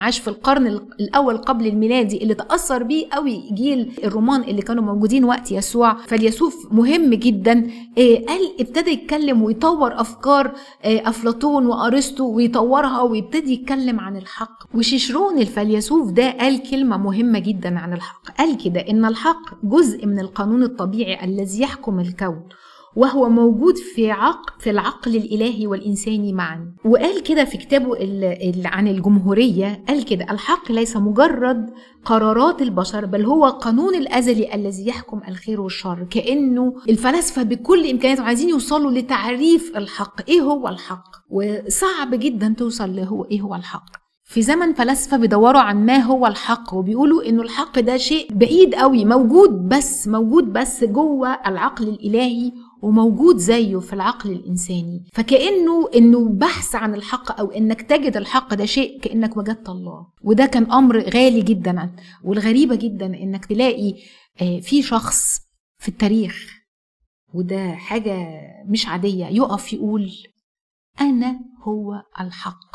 عاش في القرن الاول قبل الميلادي اللي تاثر بيه قوي جيل الرومان اللي كانوا موجودين وقت يسوع فاليسوف مهم جدا إيه قال ابتدى يتكلم ويطور افكار إيه افلاطون وارسطو ويطورها ويبتدي يتكلم عن الحق وشيشرون الفيلسوف ده قال كلمه مهمه جدا عن الحق قال كده ان الحق جزء من القانون الطبيعي الذي يحكم الكون وهو موجود في عقل في العقل الالهي والانساني معا وقال كده في كتابه اللي عن الجمهوريه قال كده الحق ليس مجرد قرارات البشر بل هو قانون الازلي الذي يحكم الخير والشر كانه الفلاسفه بكل امكانياتهم عايزين يوصلوا لتعريف الحق ايه هو الحق وصعب جدا توصل لهو ايه هو الحق في زمن فلاسفه بيدوروا عن ما هو الحق وبيقولوا انه الحق ده شيء بعيد قوي موجود بس موجود بس جوه العقل الالهي وموجود زيه في العقل الانساني فكانه انه بحث عن الحق او انك تجد الحق ده شيء كانك وجدت الله وده كان امر غالي جدا والغريبه جدا انك تلاقي في شخص في التاريخ وده حاجه مش عاديه يقف يقول انا هو الحق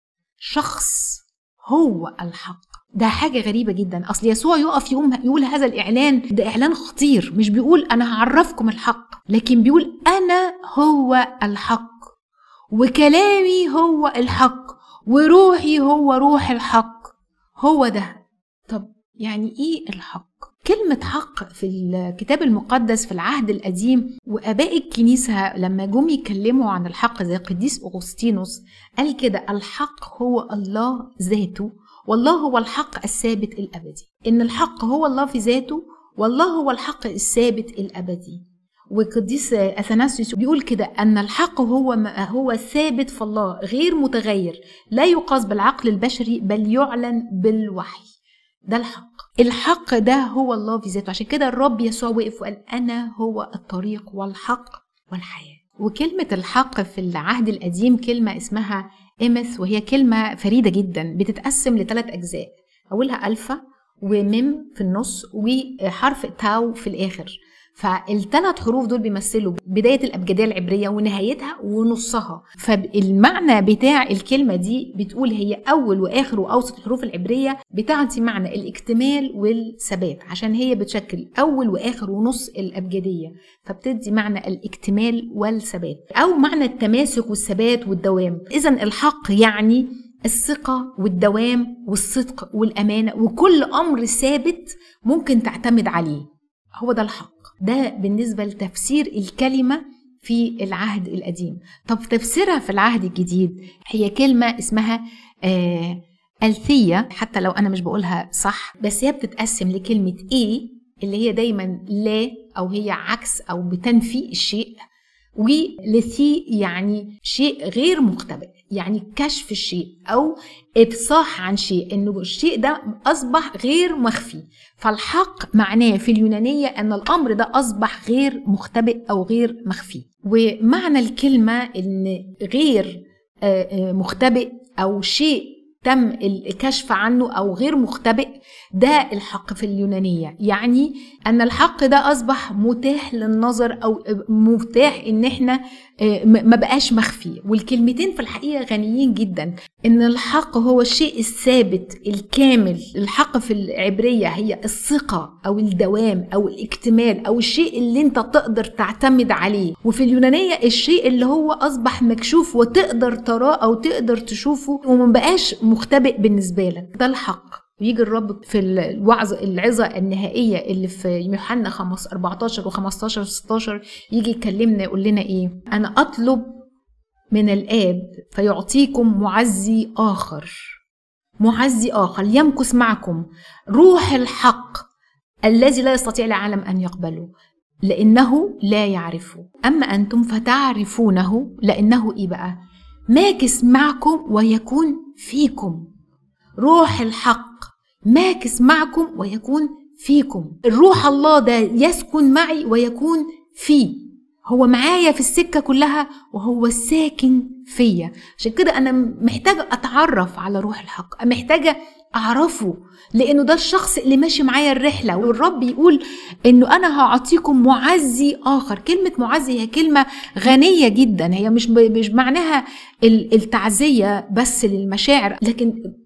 شخص هو الحق ده حاجة غريبة جدا أصل يسوع يقف يقوم يقول هذا الإعلان ده إعلان خطير مش بيقول أنا هعرفكم الحق لكن بيقول أنا هو الحق وكلامي هو الحق وروحي هو روح الحق هو ده طب يعني إيه الحق؟ كلمة حق في الكتاب المقدس في العهد القديم وآباء الكنيسة لما جم يتكلموا عن الحق زي قديس أغسطينوس قال كده الحق هو الله ذاته والله هو الحق الثابت الأبدي إن الحق هو الله في ذاته والله هو الحق الثابت الأبدي وقديس اثناسيوس بيقول كده ان الحق هو ما هو ثابت في الله غير متغير لا يقاس بالعقل البشري بل يعلن بالوحي ده الحق الحق ده هو الله في ذاته عشان كده الرب يسوع وقف وقال انا هو الطريق والحق والحياه وكلمة الحق في العهد القديم كلمة اسمها إمث وهي كلمة فريدة جدا بتتقسم لثلاث أجزاء أولها ألفا وميم في النص وحرف تاو في الآخر فالثلاث حروف دول بيمثلوا بداية الأبجدية العبرية ونهايتها ونصها فالمعنى بتاع الكلمة دي بتقول هي أول وآخر وأوسط الحروف العبرية بتعطي معنى الاكتمال والثبات عشان هي بتشكل أول وآخر ونص الأبجدية فبتدي معنى الاكتمال والثبات أو معنى التماسك والثبات والدوام إذا الحق يعني الثقة والدوام والصدق والأمانة وكل أمر ثابت ممكن تعتمد عليه هو ده الحق ده بالنسبة لتفسير الكلمة في العهد القديم طب تفسيرها في العهد الجديد هي كلمة اسمها آه ألثية حتى لو أنا مش بقولها صح بس هي بتتقسم لكلمة إيه اللي هي دايما لا أو هي عكس أو بتنفي الشيء ولثي يعني شيء غير مختبئ يعني كشف الشيء او افصاح عن شيء انه الشيء ده اصبح غير مخفي فالحق معناه في اليونانيه ان الامر ده اصبح غير مختبئ او غير مخفي ومعنى الكلمه ان غير مختبئ او شيء تم الكشف عنه او غير مختبئ ده الحق في اليونانيه يعني ان الحق ده اصبح متاح للنظر او متاح ان احنا ما بقاش مخفي والكلمتين في الحقيقه غنيين جدا ان الحق هو الشيء الثابت الكامل الحق في العبريه هي الثقه او الدوام او الاكتمال او الشيء اللي انت تقدر تعتمد عليه وفي اليونانيه الشيء اللي هو اصبح مكشوف وتقدر تراه او تقدر تشوفه وما بقاش مختبئ بالنسبه لك ده الحق ويجي الرب في الوعظ العظة النهائية اللي في يوحنا 5 14 و15 و16 يجي يكلمنا يقول لنا ايه انا اطلب من الاب فيعطيكم معزي اخر معزي اخر يمكث معكم روح الحق الذي لا يستطيع العالم ان يقبله لانه لا يعرفه اما انتم فتعرفونه لانه ايه بقى ماكس معكم ويكون فيكم روح الحق ماكس معكم ويكون فيكم الروح الله ده يسكن معي ويكون فيه هو معايا في السكة كلها وهو ساكن فيا عشان كده أنا محتاجة أتعرف على روح الحق محتاجة أعرفه لأنه ده الشخص اللي ماشي معايا الرحلة والرب يقول إنه أنا هعطيكم معزي آخر كلمة معزي هي كلمة غنية جدا هي مش مش معناها التعزية بس للمشاعر لكن